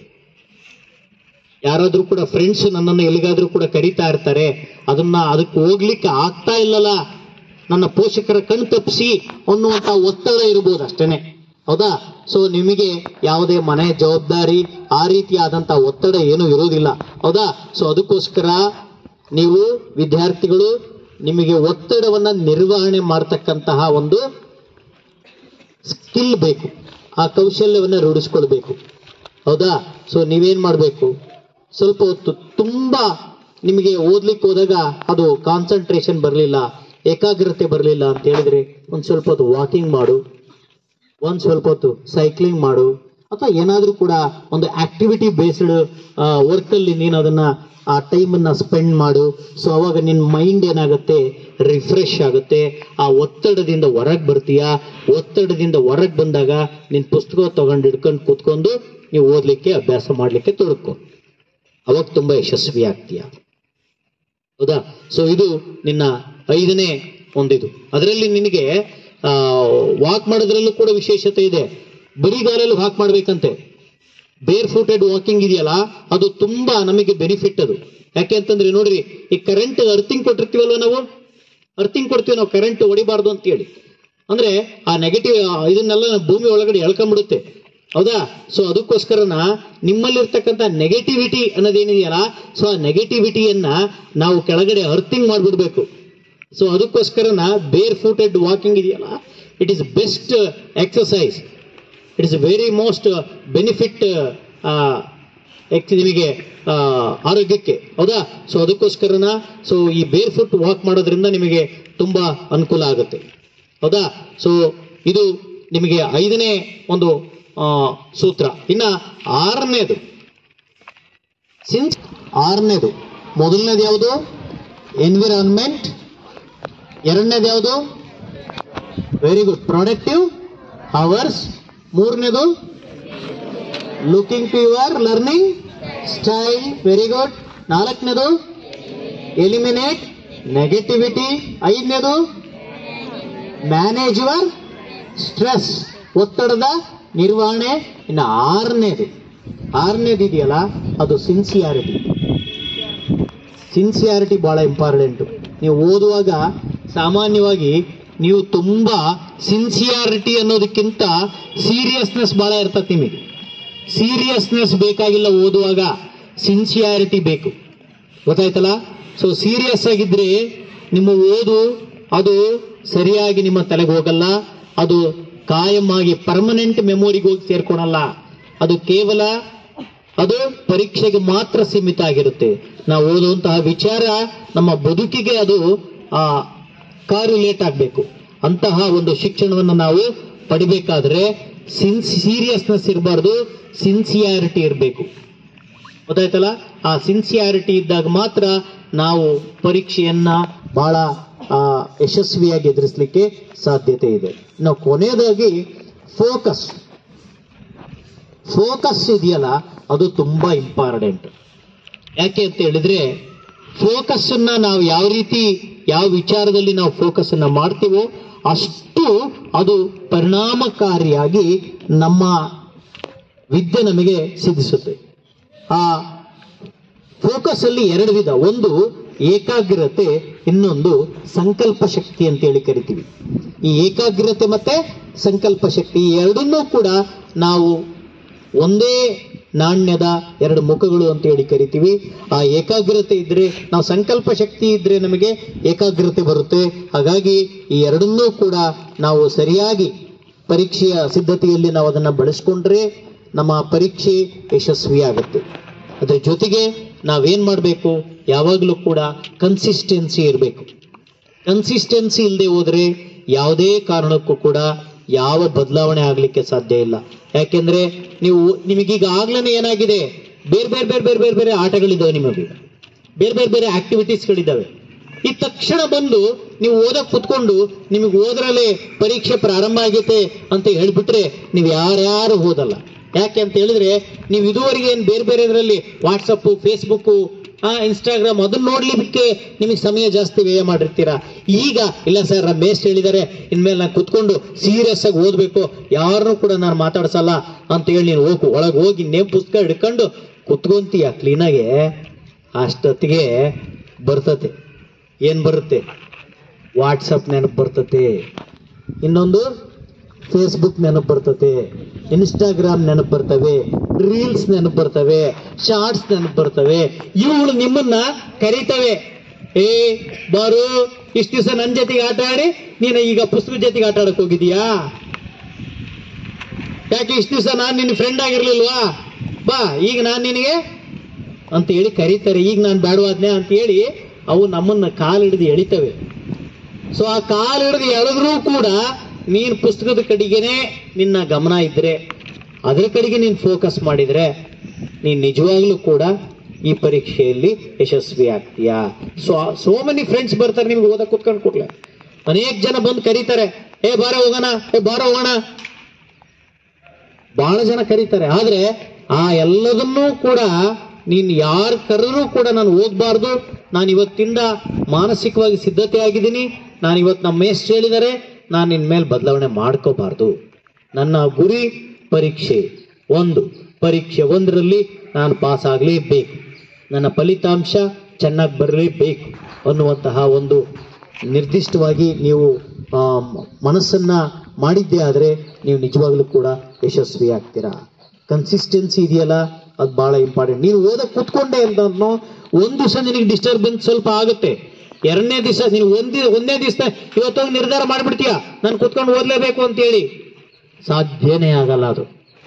ಯಾರಾದ್ರೂ ಕೂಡ ಫ್ರೆಂಡ್ಸ್ ನನ್ನನ್ನು ಎಲ್ಲಿಗಾದ್ರೂ ಕೂಡ ಕರೀತಾ ಇರ್ತಾರೆ ಅದನ್ನ ಅದಕ್ಕೆ ಹೋಗ್ಲಿಕ್ಕೆ ಆಗ್ತಾ ಇಲ್ಲಲ್ಲ ನನ್ನ ಪೋಷಕರ ಕಣ್ ತಪ್ಪಿಸಿ ಅನ್ನುವಂತ ಒತ್ತಡ ಇರ್ಬೋದು ಅಷ್ಟೇನೆ ಹೌದಾ ಸೊ ನಿಮಗೆ ಯಾವುದೇ ಮನೆ ಜವಾಬ್ದಾರಿ ಆ ರೀತಿಯಾದಂತ ಒತ್ತಡ ಏನೂ ಇರೋದಿಲ್ಲ ಹೌದಾ ಸೊ ಅದಕ್ಕೋಸ್ಕರ ನೀವು ವಿದ್ಯಾರ್ಥಿಗಳು ನಿಮಗೆ ಒತ್ತಡವನ್ನ ನಿರ್ವಹಣೆ ಮಾಡ್ತಕ್ಕಂತಹ ಒಂದು ಸ್ಕಿಲ್ ಬೇಕು ಆ ಕೌಶಲ್ಯವನ್ನ ರೂಢಿಸ್ಕೊಳ್ಬೇಕು ಹೌದಾ ಸೊ ನೀವೇನ್ ಮಾಡಬೇಕು ಸ್ವಲ್ಪ ಹೊತ್ತು ತುಂಬಾ ನಿಮಗೆ ಓದ್ಲಿಕ್ಕೆ ಹೋದಾಗ ಅದು ಕಾನ್ಸಂಟ್ರೇಷನ್ ಬರಲಿಲ್ಲ ಏಕಾಗ್ರತೆ ಬರಲಿಲ್ಲ ಅಂತ ಹೇಳಿದ್ರೆ ಒಂದ್ ಸ್ವಲ್ಪ ಹೊತ್ತು ವಾಕಿಂಗ್ ಮಾಡು ಒಂದ್ ಸ್ವಲ್ಪ ಹೊತ್ತು ಸೈಕ್ಲಿಂಗ್ ಮಾಡು ಅಥವಾ ಏನಾದ್ರೂ ಕೂಡ ಒಂದು ಆಕ್ಟಿವಿಟಿ ಬೇಸ್ಡ್ ವರ್ಕ್ ಅಲ್ಲಿ ನೀನು ಅದನ್ನ ಆ ಟೈಮನ್ನ ಸ್ಪೆಂಡ್ ಮಾಡು ಸೊ ಅವಾಗ ನಿನ್ನ ಮೈಂಡ್ ಏನಾಗುತ್ತೆ ರಿಫ್ರೆಶ್ ಆಗುತ್ತೆ ಆ ಒತ್ತಡದಿಂದ ಹೊರಗೆ ಬರ್ತೀಯಾ ಒತ್ತಡದಿಂದ ಹೊರಗೆ ಬಂದಾಗ ನಿನ್ ಪುಸ್ತಕ ತಗೊಂಡು ಹಿಡ್ಕೊಂಡು ಕೂತ್ಕೊಂಡು ನೀವು ಓದ್ಲಿಕ್ಕೆ ಅಭ್ಯಾಸ ಮಾಡ್ಲಿಕ್ಕೆ ತೊಡಕೊ ಅವಾಗ ತುಂಬಾ ಯಶಸ್ವಿ ಆಗ್ತೀಯ ಹೌದಾ ಸೊ ಇದು ನಿನ್ನ ಐದನೇ ಒಂದಿದು ಅದರಲ್ಲಿ ನಿನಗೆ ಆ ವಾಕ್ ಮಾಡೋದ್ರಲ್ಲೂ ಕೂಡ ವಿಶೇಷತೆ ಇದೆ ಬರಿಗಾಲಲ್ಲಿ ವಾಕ್ ಮಾಡ್ಬೇಕಂತೆ ಬೇರ್ ಫೂಟೆಡ್ ವಾಕಿಂಗ್ ಇದೆಯಲ್ಲ ಅದು ತುಂಬಾ ನಮಗೆ ಬೆನಿಫಿಟ್ ಅದು ಯಾಕೆ ಅಂತಂದ್ರೆ ನೋಡ್ರಿ ಈ ಕರೆಂಟ್ ಅರ್ಥಿಂಗ್ ಕೊಟ್ಟಿರ್ತೀವಲ್ವ ನಾವು ಅರ್ಥಿಂಗ್ ಕೊಡ್ತೀವಿ ನಾವು ಕರೆಂಟ್ ಹೊಡಿಬಾರ್ದು ಅಂತ ಹೇಳಿ ಅಂದ್ರೆ ಆ ನೆಗೆಟಿವ್ ಇದನ್ನೆಲ್ಲ ಭೂಮಿ ಒಳಗಡೆ ಎಳ್ಕೊಂಡ್ಬಿಡುತ್ತೆ ಹೌದಾ ಸೊ ಅದಕ್ಕೋಸ್ಕರನ ನಿಮ್ಮಲ್ಲಿರ್ತಕ್ಕಂಥ ನೆಗೆಟಿವಿಟಿ ಅನ್ನೋದೇನಿದೆಯಲ್ಲ ಸೊ ಆ ನೆಗೆಟಿವಿಟಿಯನ್ನ ನಾವು ಕೆಳಗಡೆ ಅರ್ಥಿಂಗ್ ಮಾಡಿಬಿಡ್ಬೇಕು ಸೊ ಅದಕ್ಕೋಸ್ಕರನ ಬೇರ್ ಫೂಟೆಡ್ ವಾಕಿಂಗ್ ಇದೆಯಲ್ಲ it is best exercise it is very most benefit ನಿಮಗೆ ಆ, ಆರೋಗ್ಯಕ್ಕೆ ಹೌದಾ ಸೊ ಅದಕ್ಕೋಸ್ಕರನ ಸೊ ಈ ಬೇರ್ ಫುಟ್ ವಾಕ್ ಮಾಡೋದ್ರಿಂದ ನಿಮಗೆ ತುಂಬಾ ಅನುಕೂಲ ಆಗುತ್ತೆ ಹೌದಾ ಸೊ ಇದು ನಿಮಗೆ ಐದನೇ ಒಂದು ಆ, ಸೂತ್ರ ಇನ್ನ ಆರನೇದು ಸಿನ್ಸ್ ಆರನೇದು ಮೊದಲನೇದು ಯಾವುದು ಎನ್ವಿರಾನ್ಮೆಂಟ್ ಎರಡನೇದು ಯಾವುದು ವೆರಿ ಗುಡ್ ಪ್ರೊಡಕ್ಟಿವ್ ಅವರ್ಸ್ ಮೂರನೇದು looking to your learning style very good ನಾಲ್ಕನೇದು ಎಲಿಮಿನೇಟ್ ನೆಗೆಟಿವಿಟಿ ಐದನೇದು ಮ್ಯಾನೇಜ್ ಯುವರ್ ಸ್ಟ್ರೆಸ್ ಒತ್ತಡದ ನಿರ್ವಹಣೆ ಇನ್ನು ಆರನೇದು ಆರನೇದು ಇದೆಯಲ್ಲ ಅದು ಸಿನ್ಸಿಯಾರಿಟಿ ಸಿನ್ಸಿಯಾರಿಟಿ ಬಹಳ ಇಂಪಾರ್ಟೆಂಟು ನೀವು ಓದುವಾಗ ಸಾಮಾನ್ಯವಾಗಿ ನೀವು ತುಂಬಾ ಸಿನ್ಸಿಯಾರಿಟಿ ಅನ್ನೋದಕ್ಕಿಂತ ಸೀರಿಯಸ್ನೆಸ್ ಬಹಳ ಇರ್ತದೆ ನಿಮಗೆ ಸೀರಿಯಸ್ನೆಸ್ ಬೇಕಾಗಿಲ್ಲ ಓದುವಾಗ ಸಿನ್ಸಿಯಾರಿಟಿ ಬೇಕು ಗೊತ್ತಾಯ್ತಲ್ಲ ಸೊ ಸೀರಿಯಸ್ ಆಗಿದ್ರೆ ನಿಮ್ಮ ಓದು ಅದು ಸರಿಯಾಗಿ ನಿಮ್ಮ ತಲೆಗೆ ಹೋಗಲ್ಲ ಅದು ಕಾಯಂ ಆಗಿ ಪರ್ಮನೆಂಟ್ ಮೆಮೊರಿಗೆ ಹೋಗಿ ಸೇರ್ಕೊಳಲ್ಲ ಅದು ಕೇವಲ ಅದು ಪರೀಕ್ಷೆಗೆ ಮಾತ್ರ ಸೀಮಿತ ಆಗಿರುತ್ತೆ ನಾವು ಓದುವಂತಹ ವಿಚಾರ ನಮ್ಮ ಬದುಕಿಗೆ ಅದು ಆ ಕಾರ್ಯುಲೇಟ್ ಆಗಬೇಕು ಅಂತಹ ಒಂದು ಶಿಕ್ಷಣವನ್ನು ನಾವು ಪಡಿಬೇಕಾದ್ರೆ ಸಿನ್ ಸೀರಿಯಸ್ನೆಸ್ ಇರಬಾರ್ದು ಸಿನ್ಸಿಯಾರಿಟಿ ಇರಬೇಕು ಗೊತ್ತಾಯ್ತಲ್ಲ ಆ ಸಿನ್ಸಿಯಾರಿಟಿ ಇದ್ದಾಗ ಮಾತ್ರ ನಾವು ಪರೀಕ್ಷೆಯನ್ನ ಬಹಳ ಆ, ಯಶಸ್ವಿಯಾಗಿ ಎದುರಿಸಲಿಕ್ಕೆ ಸಾಧ್ಯತೆ ಇದೆ ನಾವು ಕೊನೆಯದಾಗಿ ಫೋಕಸ್ ಫೋಕಸ್ ಇದೆಯಲ್ಲ ಅದು ತುಂಬಾ ಇಂಪಾರ್ಟೆಂಟ್ ಯಾಕೆ ಅಂತ ಹೇಳಿದ್ರೆ ಫೋಕಸ್ ಅನ್ನ ನಾವು ಯಾವ ರೀತಿ ಯಾವ ವಿಚಾರದಲ್ಲಿ ನಾವು ಫೋಕಸ್ ಅನ್ನ ಮಾಡ್ತೀವೋ ಅಷ್ಟು ಅದು ಪರಿಣಾಮಕಾರಿಯಾಗಿ ನಮ್ಮ ವಿದ್ಯೆ ನಮಗೆ ಸಿದ್ಧಿಸುತ್ತೆ ಆ ಫೋಕಸ್ ಅಲ್ಲಿ ಎರಡು ವಿಧ ಒಂದು ಏಕಾಗ್ರತೆ ಇನ್ನೊಂದು ಸಂಕಲ್ಪ ಶಕ್ತಿ ಅಂತೇಳಿ ಕರಿತೀವಿ ಈ ಏಕಾಗ್ರತೆ ಮತ್ತೆ ಸಂಕಲ್ಪ ಶಕ್ತಿ ಈ ಎರಡನ್ನೂ ಕೂಡ ನಾವು ಒಂದೇ ನಾಣ್ಯದ ಎರಡು ಮುಖಗಳು ಅಂತ ಹೇಳಿ ಕರಿತೀವಿ ಆ ಏಕಾಗ್ರತೆ ಇದ್ರೆ ನಾವು ಸಂಕಲ್ಪ ಶಕ್ತಿ ಇದ್ರೆ ನಮಗೆ ಏಕಾಗ್ರತೆ ಬರುತ್ತೆ ಹಾಗಾಗಿ ಈ ಎರಡನ್ನೂ ಕೂಡ ನಾವು ಸರಿಯಾಗಿ ಪರೀಕ್ಷೆಯ ಸಿದ್ಧತೆಯಲ್ಲಿ ನಾವು ಅದನ್ನ ಬಳಸ್ಕೊಂಡ್ರೆ ನಮ್ಮ ಪರೀಕ್ಷೆ ಯಶಸ್ವಿಯಾಗುತ್ತೆ ಅದ್ರ ಜೊತೆಗೆ ನಾವೇನ್ ಮಾಡಬೇಕು ಯಾವಾಗಲೂ ಕೂಡ ಕನ್ಸಿಸ್ಟೆನ್ಸಿ ಇರಬೇಕು ಕನ್ಸಿಸ್ಟೆನ್ಸಿ ಇಲ್ಲದೆ ಹೋದ್ರೆ ಯಾವುದೇ ಕಾರಣಕ್ಕೂ ಕೂಡ ಯಾವ ಬದಲಾವಣೆ ಆಗ್ಲಿಕ್ಕೆ ಸಾಧ್ಯ ಇಲ್ಲ ಯಾಕೆಂದ್ರೆ ನೀವು ನಿಮಗೀಗ ಆಗ್ಲೇ ಏನಾಗಿದೆ ಬೇರೆ ಬೇರೆ ಬೇರೆ ಬೇರೆ ಬೇರೆ ಬೇರೆ ಆಟಗಳಿದ್ದಾವೆ ನಿಮಗೆ ಬೇರೆ ಬೇರೆ ಬೇರೆ ಆಕ್ಟಿವಿಟೀಸ್ಗಳಿದ್ದಾವೆ ಈ ತಕ್ಷಣ ಬಂದು ನೀವು ಓದಕ್ ಕುತ್ಕೊಂಡು ನಿಮಗೆ ಓದ್ರಲ್ಲೇ ಪರೀಕ್ಷೆ ಪ್ರಾರಂಭ ಆಗೈತೆ ಅಂತ ಹೇಳ್ಬಿಟ್ರೆ ನೀವು ಯಾರ್ಯಾರು ಓದಲ್ಲ ಯಾಕೆ ಅಂತ ಹೇಳಿದ್ರೆ ನೀವು ಇದುವರೆಗೆ ಏನ್ ಬೇರೆ ಬೇರೆ ಇದರಲ್ಲಿ ವಾಟ್ಸಪ್ ಫೇಸ್ಬುಕ್ ಆ ಇನ್ಸ್ಟಾಗ್ರಾಮ್ ಅದನ್ನ ನೋಡ್ಲಿಕ್ಕೆ ನಿಮಗೆ ಸಮಯ ಜಾಸ್ತಿ ವ್ಯಯ ಮಾಡಿರ್ತೀರಾ ಈಗ ಇಲ್ಲ ಸರ್ ನಮ್ಮ ಮೇಸ್ಟ್ ಹೇಳಿದ್ದಾರೆ ಇನ್ಮೇಲೆ ನಾನು ಕುತ್ಕೊಂಡು ಸೀರಿಯಸ್ ಆಗಿ ಓದ್ಬೇಕು ಯಾರನ್ನೂ ಕೂಡ ನಾನು ಮಾತಾಡ್ಸಲ್ಲ ಅಂತ ಹೇಳಿ ನೀನು ಹೋಗು ಒಳಗೆ ಹೋಗಿ ನೇಮ್ ಪುಸ್ತಕ ಹಿಡ್ಕೊಂಡು ಕುತ್ಕೊಂತೀಯ ಕ್ಲೀನಾಗೆ ಅಷ್ಟೊತ್ತಿಗೆ ಬರ್ತತೆ ಏನ್ ಬರುತ್ತೆ ವಾಟ್ಸಪ್ ನೆನಪು ಬರ್ತತೆ ಇನ್ನೊಂದು ಫೇಸ್ಬುಕ್ ನೆನಪು ಬರ್ತತೆ ಇನ್ಸ್ಟಾಗ್ರಾಮ್ ನೆನಪು ಬರ್ತವೆ ರೀಲ್ಸ್ ನೆನಪು ಬರ್ತವೆ ಶಾರ್ಟ್ಸ್ ನೆನಪು ಬರ್ತವೆ ಇವುಗಳು ನಿಮ್ಮನ್ನ ಕರೀತವೆ ಏ ಬಾರು ಇಷ್ಟು ದಿವಸ ನನ್ನ ಜೊತೆಗೆ ಆಟ ಆಡಿ ನೀನು ಈಗ ಪುಸ್ತಕದ ಜೊತೆಗೆ ಆಟ ಆಡಕ್ ಹೋಗಿದೀಯಾ ಯಾಕೆ ಇಷ್ಟು ದಿವಸ ನಾನು ನಿನ್ನ ಫ್ರೆಂಡ್ ಆಗಿರ್ಲಿಲ್ವಾ ಬಾ ಈಗ ನಾನು ನಿನಗೆ ಅಂತ ಹೇಳಿ ಕರೀತಾರೆ ಈಗ ನಾನು ಬೇಡವಾದ್ನೆ ಅಂತ ಹೇಳಿ ಅವು ನಮ್ಮನ್ನ ಕಾಲು ಹಿಡಿದು ಎಳಿತವೆ ಸೊ ಆ ಕಾಲು ಹಿಡಿದು ಎಳೆದ್ರೂ ಕೂಡ ನೀನ್ ಪುಸ್ತಕದ ಕಡೆಗೇನೆ ನಿನ್ನ ಗಮನ ಇದ್ರೆ ಅದ್ರ ಕಡೆಗೆ ನೀನ್ ಫೋಕಸ್ ಮಾಡಿದ್ರೆ ನೀನ್ ನಿಜವಾಗ್ಲೂ ಕೂಡ ಈ ಪರೀಕ್ಷೆಯಲ್ಲಿ ಯಶಸ್ವಿ ಆಗ್ತೀಯಾ ಸೊ ಸೋ ಮೆನಿ ಫ್ರೆಂಡ್ಸ್ ಬರ್ತಾರೆ ನಿಮ್ಗೆ ಓದಕ್ ಕುತ್ಕೊಂಡು ಕೊಡ್ಲೆ ಅನೇಕ ಜನ ಬಂದು ಕರೀತಾರೆ ಏ ಬಾರ ಹೋಗೋಣ ಏ ಬಾರ ಹೋಗೋಣ ಬಹಳ ಜನ ಕರೀತಾರೆ ಆದ್ರೆ ಆ ಎಲ್ಲದನ್ನೂ ಕೂಡ ನೀನ್ ಯಾರು ಕರೆದ್ರೂ ಕೂಡ ನಾನು ಓದ್ಬಾರ್ದು ನಾನು ಇವತ್ತಿಂದ ಮಾನಸಿಕವಾಗಿ ಸಿದ್ಧತೆ ಆಗಿದ್ದೀನಿ ನಾನು ಇವತ್ತು ನಮ್ಮ ಮೇಸ್ಟ್ ಹೇಳಿದ್ದಾರೆ ನಾನು ಇನ್ಮೇಲೆ ಬದಲಾವಣೆ ಮಾಡ್ಕೋಬಾರ್ದು ನನ್ನ ಗುರಿ ಪರೀಕ್ಷೆ ಒಂದು ಪರೀಕ್ಷೆ ಒಂದರಲ್ಲಿ ನಾನು ಪಾಸ್ ಆಗಲೇಬೇಕು ನನ್ನ ಫಲಿತಾಂಶ ಚೆನ್ನಾಗಿ ಬರಲೇಬೇಕು ಅನ್ನುವಂತಹ ಒಂದು ನಿರ್ದಿಷ್ಟವಾಗಿ ನೀವು ಆ, ಮನಸ್ಸನ್ನ ಮಾಡಿದ್ದೇ ಆದರೆ ನೀವು ನಿಜವಾಗ್ಲೂ ಕೂಡ ಯಶಸ್ವಿ ಆಗ್ತೀರಾ ಕನ್ಸಿಸ್ಟೆನ್ಸಿ ಇದೆಯಲ್ಲ ಅದು ಬಹಳ ಇಂಪಾರ್ಟೆಂಟ್ ನೀನು ಓದಕ್ ಕೂತ್ಕೊಂಡೆ ಅಂತ ಒಂದು ದಿವಸ ನಿನಗೆ ಡಿಸ್ಟರ್ಬೆನ್ಸ್ ಸ್ವಲ್ಪ ಆಗುತ್ತೆ ಎರಡನೇ ದಿವಸ ನೀನು ಒಂದಿ ಒಂದೇ ದಿವಸ ಇವತ್ತೋಗಿ ನಿರ್ಧಾರ ಮಾಡ್ಬಿಡ್ತೀಯ ನಾನು ಕುತ್ಕೊಂಡು ಓದ್ಲೇಬೇಕು ಅಂತ ಹೇಳಿ ಸಾಧ್ಯನೇ ಆಗಲ್ಲ ಅದು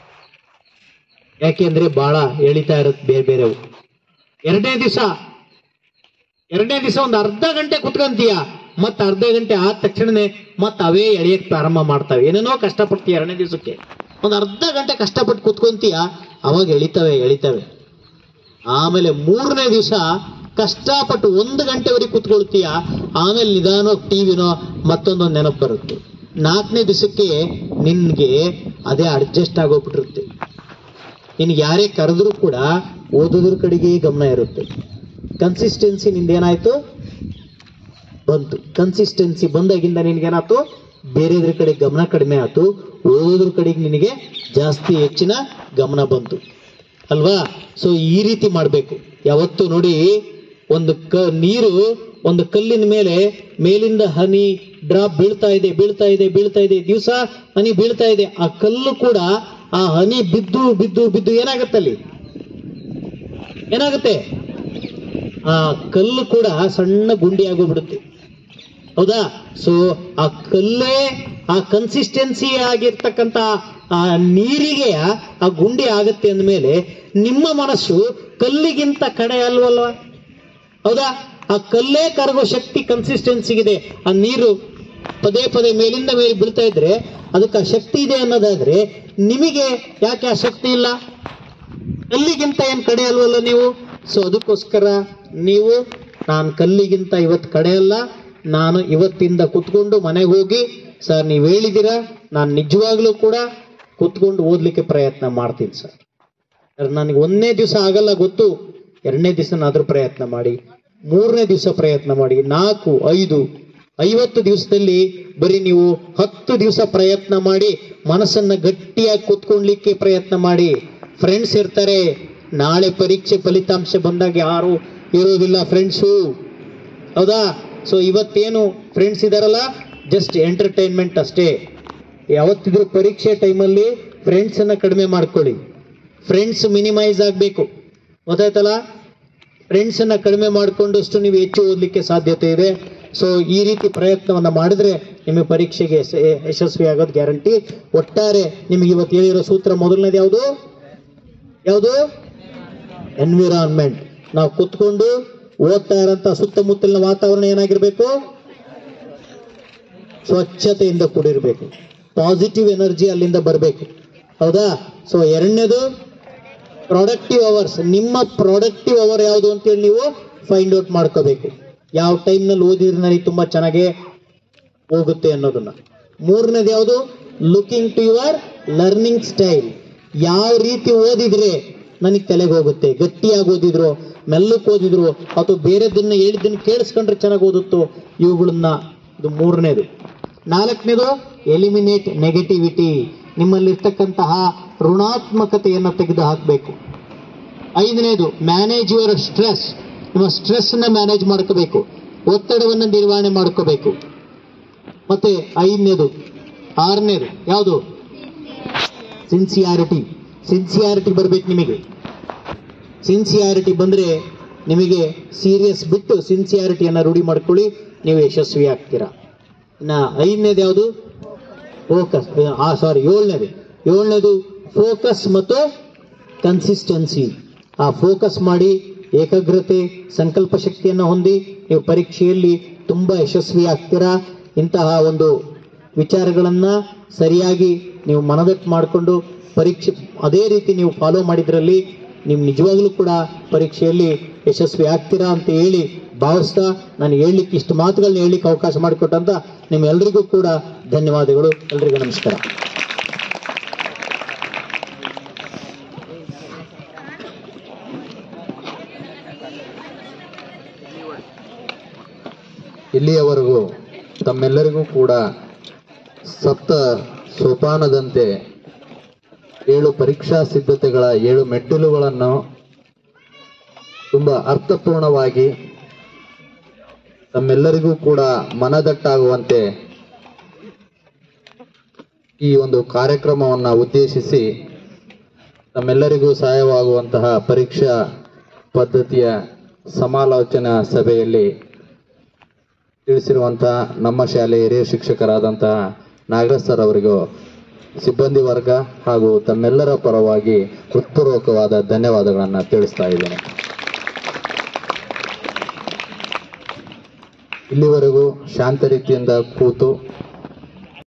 ಯಾಕೆಂದ್ರೆ ಬಹಳ ಎಳಿತಾ ಇರುತ್ತೆ ಬೇರೆ ಬೇರೆವು ಎರಡನೇ ದಿವಸ ಎರಡನೇ ದಿವಸ ಒಂದು ಅರ್ಧ ಗಂಟೆ ಕುತ್ಕೊಂತೀಯ ಮತ್ತ ಅರ್ಧ ಗಂಟೆ ಆದ ತಕ್ಷಣನೇ ಮತ್ತ ಅವೇ ಎಳೆಯಕ್ ಪ್ರಾರಂಭ ಮಾಡ್ತಾವೆ ಏನೇನೋ ಕಷ್ಟಪಡ್ತೀಯ ಎರಡನೇ ದಿವಸಕ್ಕೆ ಒಂದು ಅರ್ಧ ಗಂಟೆ ಕಷ್ಟಪಟ್ಟು ಕುತ್ಕೊಂತೀಯ ಅವಾಗ ಎಳಿತವೆ ಎಳಿತವೆ ಆಮೇಲೆ ಮೂರನೇ ದಿವಸ ಕಷ್ಟಪಟ್ಟು ಒಂದು ಗಂಟೆವರೆಗೆ ಕುತ್ಕೊಳ್ತೀಯ ಆಮೇಲೆ ನಿಧಾನವಾಗಿ ಟಿವಿನೋ ಮತ್ತೊಂದೊಂದು ನೆನಪು ಬರುತ್ತೆ ನಾಲ್ಕನೇ ದಿವಸಕ್ಕೆ ನಿನ್ಗೆ ಅದೇ ಅಡ್ಜಸ್ಟ್ ಆಗೋಗ್ಬಿಟ್ಟಿರುತ್ತೆ ನಿನ್ಗೆ ಯಾರೇ ಕರೆದ್ರೂ ಕೂಡ ಓದೋದ್ರ ಕಡೆಗೆ ಗಮನ ಇರುತ್ತೆ ಕನ್ಸಿಸ್ಟೆನ್ಸಿ ನಿಂದೇನಾಯ್ತು ಬಂತು ಕನ್ಸಿಸ್ಟೆನ್ಸಿ ಬಂದಾಗಿಂದ ನಿನ್ಗೇನಾಯ್ತು ಬೇರೆದ್ರ ಕಡೆ ಗಮನ ಕಡಿಮೆ ಆಯ್ತು ಓದೋದ್ರ ಕಡೆಗೆ ನಿನಗೆ ಜಾಸ್ತಿ ಹೆಚ್ಚಿನ ಗಮನ ಬಂತು ಅಲ್ವಾ ಸೊ ಈ ರೀತಿ ಮಾಡಬೇಕು ಯಾವತ್ತು ನೋಡಿ ಒಂದು ಕ ನೀರು ಒಂದು ಕಲ್ಲಿನ ಮೇಲೆ ಮೇಲಿಂದ ಹನಿ ಡ್ರಾಪ್ ಬೀಳ್ತಾ ಇದೆ ಬೀಳ್ತಾ ಇದೆ ಬೀಳ್ತಾ ಇದೆ ದಿವಸ ಹನಿ ಬೀಳ್ತಾ ಇದೆ ಆ ಕಲ್ಲು ಕೂಡ ಆ ಹನಿ ಬಿದ್ದು ಬಿದ್ದು ಬಿದ್ದು ಏನಾಗತ್ತೆ ಅಲ್ಲಿ ಏನಾಗುತ್ತೆ ಆ ಕಲ್ಲು ಕೂಡ ಸಣ್ಣ ಗುಂಡಿ ಆಗೋಗ್ಬಿಡುತ್ತೆ ಹೌದಾ ಸೊ ಆ ಕಲ್ಲೇ ಆ ಕನ್ಸಿಸ್ಟೆನ್ಸಿ ಆಗಿರ್ತಕ್ಕಂಥ ಆ ನೀರಿಗೆ ಆ ಗುಂಡಿ ಆಗುತ್ತೆ ಅಂದಮೇಲೆ ನಿಮ್ಮ ಮನಸ್ಸು ಕಲ್ಲಿಗಿಂತ ಕಡೆ ಅಲ್ವಲ್ವಾ ಹೌದಾ ಆ ಕಲ್ಲೇ ಕರಗೋ ಶಕ್ತಿ ಕನ್ಸಿಸ್ಟೆನ್ಸಿಗಿದೆ ಆ ನೀರು ಪದೇ ಪದೇ ಮೇಲಿಂದ ಮೇಲೆ ಬೀಳ್ತಾ ಇದ್ರೆ ಅದಕ್ಕೆ ಆ ಶಕ್ತಿ ಇದೆ ಅನ್ನೋದಾದ್ರೆ ನಿಮಗೆ ಯಾಕೆ ಆ ಶಕ್ತಿ ಇಲ್ಲ ಕಲ್ಲಿಗಿಂತ ಏನ್ ಕಡೆ ಅಲ್ವಲ್ಲ ನೀವು ಸೊ ಅದಕ್ಕೋಸ್ಕರ ನೀವು ನಾನು ಕಲ್ಲಿಗಿಂತ ಇವತ್ತು ಕಡೆ ಅಲ್ಲ ನಾನು ಇವತ್ತಿಂದ ಕುತ್ಕೊಂಡು ಮನೆಗೆ ಹೋಗಿ ಸರ್ ನೀವು ಹೇಳಿದ್ದೀರಾ ನಾನು ನಿಜವಾಗ್ಲೂ ಕೂಡ ಕುತ್ಕೊಂಡು ಓದ್ಲಿಕ್ಕೆ ಪ್ರಯತ್ನ ಮಾಡ್ತೀನಿ ಸರ್ ಸರ್ ನನಗೆ ಒಂದನೇ ದಿವಸ ಆಗಲ್ಲ ಗೊತ್ತು ಎರಡನೇ ದಿವಸನಾದ್ರೂ ಪ್ರಯತ್ನ ಮಾಡಿ ಮೂರನೇ ದಿವಸ ಪ್ರಯತ್ನ ಮಾಡಿ ನಾಲ್ಕು ಐದು ಐವತ್ತು ದಿವಸದಲ್ಲಿ ಬರೀ ನೀವು ಹತ್ತು ದಿವಸ ಪ್ರಯತ್ನ ಮಾಡಿ ಮನಸ್ಸನ್ನ ಗಟ್ಟಿಯಾಗಿ ಕೂತ್ಕೊಳ್ಲಿಕ್ಕೆ ಪ್ರಯತ್ನ ಮಾಡಿ ಫ್ರೆಂಡ್ಸ್ ಇರ್ತಾರೆ ನಾಳೆ ಪರೀಕ್ಷೆ ಫಲಿತಾಂಶ ಬಂದಾಗ ಯಾರು ಇರೋದಿಲ್ಲ ಫ್ರೆಂಡ್ಸು ಹೌದಾ ಸೊ ಇವತ್ತೇನು ಫ್ರೆಂಡ್ಸ್ ಇದಾರಲ್ಲ ಜಸ್ಟ್ ಎಂಟರ್ಟೈನ್ಮೆಂಟ್ ಅಷ್ಟೇ ಯಾವತ್ತಿದ್ರು ಪರೀಕ್ಷೆ ಟೈಮಲ್ಲಿ ಫ್ರೆಂಡ್ಸ್ ಅನ್ನ ಕಡಿಮೆ ಮಾಡ್ಕೊಳ್ಳಿ ಫ್ರೆಂಡ್ಸ್ ಮಿನಿಮೈಸ್ ಆಗಬೇಕು ಗೊತ್ತಾಯ್ತಲ್ಲ ಫ್ರೆಂಡ್ಸ್ ಅನ್ನ ಕಡಿಮೆ ಮಾಡಿಕೊಂಡಷ್ಟು ನೀವು ಹೆಚ್ಚು ಓದಲಿಕ್ಕೆ ಸಾಧ್ಯತೆ ಇದೆ ಸೊ ಈ ರೀತಿ ಪ್ರಯತ್ನವನ್ನ ಮಾಡಿದ್ರೆ ನಿಮಗೆ ಪರೀಕ್ಷೆಗೆ ಯಶ- ಯಶಸ್ವಿ ಆಗೋದು ಗ್ಯಾರಂಟಿ ಒಟ್ಟಾರೆ ನಿಮಗೆ ಇವತ್ತು ಹೇಳಿರೋ ಸೂತ್ರ ಮೊದಲನೇದು ಯಾವುದು ಯಾವುದು ಎನ್ವಿರಾನ್ಮೆಂಟ್ ನಾವು ಕುತ್ಕೊಂಡು ಓದ್ತಾ ಇರೋಂಥ ಸುತ್ತಮುತ್ತಲಿನ ವಾತಾವರಣ ಏನಾಗಿರ್ಬೇಕು ಸ್ವಚ್ಛತೆಯಿಂದ ಕೂಡಿರ್ಬೇಕು ಪಾಸಿಟಿವ್ ಎನರ್ಜಿ ಅಲ್ಲಿಂದ ಬರಬೇಕು ಹೌದಾ ಸೊ ಎರಡನೇದು ಪ್ರೊಡಕ್ಟಿವ್ ಅವರ್ಸ್ ನಿಮ್ಮ ಪ್ರೊಡಕ್ಟಿವ್ ಅವರ್ ಯಾವುದು ಅಂತೇಳಿ ನೀವು ಫೈಂಡ್ ಔಟ್ ಮಾಡ್ಕೋಬೇಕು ಯಾವ ಟೈಮ್ನಲ್ಲಿ ಓದಿದ್ರೆ ನನಗೆ ತುಂಬಾ ಚೆನ್ನಾಗಿ ಹೋಗುತ್ತೆ ಅನ್ನೋದನ್ನ ಮೂರನೇದು ಯಾವುದು looking to your learning style ಯಾವ ರೀತಿ ಓದಿದ್ರೆ ನನಗೆ ತಲೆಗೆ ಹೋಗುತ್ತೆ ಗಟ್ಟಿಯಾಗಿ ಓದಿದ್ರು ಮೆಲ್ಲಕ್ಕೆ ಓದಿದ್ರು ಅಥವಾ ಬೇರೆದನ್ನ ಹೇಳಿದ್ದನ್ನು ಕೇಳಿಸ್ಕೊಂಡ್ರೆ ಚೆನ್ನಾಗಿ ಓದುತ್ತೋ ಇವುಗಳನ್ನ ಇದು ಮೂರನೇದು ನಾಲ್ಕನೇದು ಎಲಿಮಿನೇಟ್ ನೆಗೆಟಿವಿಟಿ ನಿಮ್ಮಲ್ಲಿರ್ತಕ್ಕಂತಹ ಋಣಾತ್ಮಕತೆಯನ್ನು ತೆಗೆದು ಹಾಕಬೇಕು ಐದನೇದು ಮ್ಯಾನೇಜ್ ಯುವರ್ ಸ್ಟ್ರೆಸ್ ನಿಮ್ಮ ಸ್ಟ್ರೆಸ್ ನ ಮ್ಯಾನೇಜ್ ಮಾಡ್ಕೋಬೇಕು ಒತ್ತಡವನ್ನು ನಿರ್ವಹಣೆ ಮಾಡ್ಕೋಬೇಕು ಮತ್ತೆ ಐದನೇದು ಆರನೇದು ಯಾವುದು ಸಿನ್ಸಿಯಾರಿಟಿ ಸಿನ್ಸಿಯಾರಿಟಿ ಬರ್ಬೇಕು ನಿಮಗೆ ಸಿನ್ಸಿಯಾರಿಟಿ ಬಂದ್ರೆ ನಿಮಗೆ ಸೀರಿಯಸ್ ಬಿಟ್ಟು ಸಿನ್ಸಿಯಾರಿಟಿಯನ್ನು ರೂಢಿ ಮಾಡ್ಕೊಳ್ಳಿ ನೀವು ಯಶಸ್ವಿ ಆಗ್ತೀರಾ ಇನ್ನ ಐದನೇದು ಯಾವುದು ಫೋಕಸ್ ಆ ಸಾರಿ ಏಳನೇದು ಏಳನೇದು ಫೋಕಸ್ ಮತ್ತು ಕನ್ಸಿಸ್ಟೆನ್ಸಿ ಆ ಫೋಕಸ್ ಮಾಡಿ ಏಕಾಗ್ರತೆ ಸಂಕಲ್ಪ ಶಕ್ತಿಯನ್ನು ಹೊಂದಿ ನೀವು ಪರೀಕ್ಷೆಯಲ್ಲಿ ತುಂಬಾ ಯಶಸ್ವಿ ಆಗ್ತೀರಾ ಇಂತಹ ಒಂದು ವಿಚಾರಗಳನ್ನ ಸರಿಯಾಗಿ ನೀವು ಮನದಟ್ಟು ಮಾಡಿಕೊಂಡು ಪರೀಕ್ಷೆ ಅದೇ ರೀತಿ ನೀವು ಫಾಲೋ ಮಾಡಿದ್ರಲ್ಲಿ ನೀವು ನಿಜವಾಗ್ಲೂ ಕೂಡ ಪರೀಕ್ಷೆಯಲ್ಲಿ ಯಶಸ್ವಿ ಆಗ್ತೀರಾ ಅಂತ ಹೇಳಿ ಭಾವಿಸ್ತಾ ನಾನು ಹೇಳಲಿಕ್ಕೆ ಇಷ್ಟು ಮಾತುಗಳನ್ನ ಹೇಳಲಿಕ್ಕೆ ಅವಕಾಶ ಮಾಡಿಕೊಟ್ಟಂತ ನಿಮ್ಮೆಲ್ಲರಿಗೂ ಕೂಡ ಧನ್ಯವಾದಗಳು ಎಲ್ರಿಗೂ ನಮಸ್ಕಾರ ಇಲ್ಲಿಯವರೆಗೂ ತಮ್ಮೆಲ್ಲರಿಗೂ ಕೂಡ ಸಪ್ತ ಸೋಪಾನದಂತೆ ಏಳು ಪರೀಕ್ಷಾ ಸಿದ್ಧತೆಗಳ ಏಳು ಮೆಟ್ಟಿಲುಗಳನ್ನು ತುಂಬಾ ಅರ್ಥಪೂರ್ಣವಾಗಿ ತಮ್ಮೆಲ್ಲರಿಗೂ ಕೂಡ ಮನದಟ್ಟಾಗುವಂತೆ ಈ ಒಂದು ಕಾರ್ಯಕ್ರಮವನ್ನು ಉದ್ದೇಶಿಸಿ ನಮ್ಮೆಲ್ಲರಿಗೂ ಸಹಾಯವಾಗುವಂತಹ ಪರೀಕ್ಷಾ ಪದ್ಧತಿಯ ಸಮಾಲೋಚನಾ ಸಭೆಯಲ್ಲಿ ತಿಳಿಸಿರುವಂತಹ ನಮ್ಮ ಶಾಲೆಯ ಹಿರಿಯ ಶಿಕ್ಷಕರಾದಂತಹ ನಾಗರಾಜ್ ಸರ್ ಅವರಿಗೂ ಸಿಬ್ಬಂದಿ ವರ್ಗ ಹಾಗೂ ತಮ್ಮೆಲ್ಲರ ಪರವಾಗಿ ಹೃತ್ಪೂರ್ವಕವಾದ ಧನ್ಯವಾದಗಳನ್ನು ತಿಳಿಸ್ತಾ ಇದ್ದೇನೆ ಇಲ್ಲಿವರೆಗೂ ಶಾಂತ ರೀತಿಯಿಂದ ಕೂತು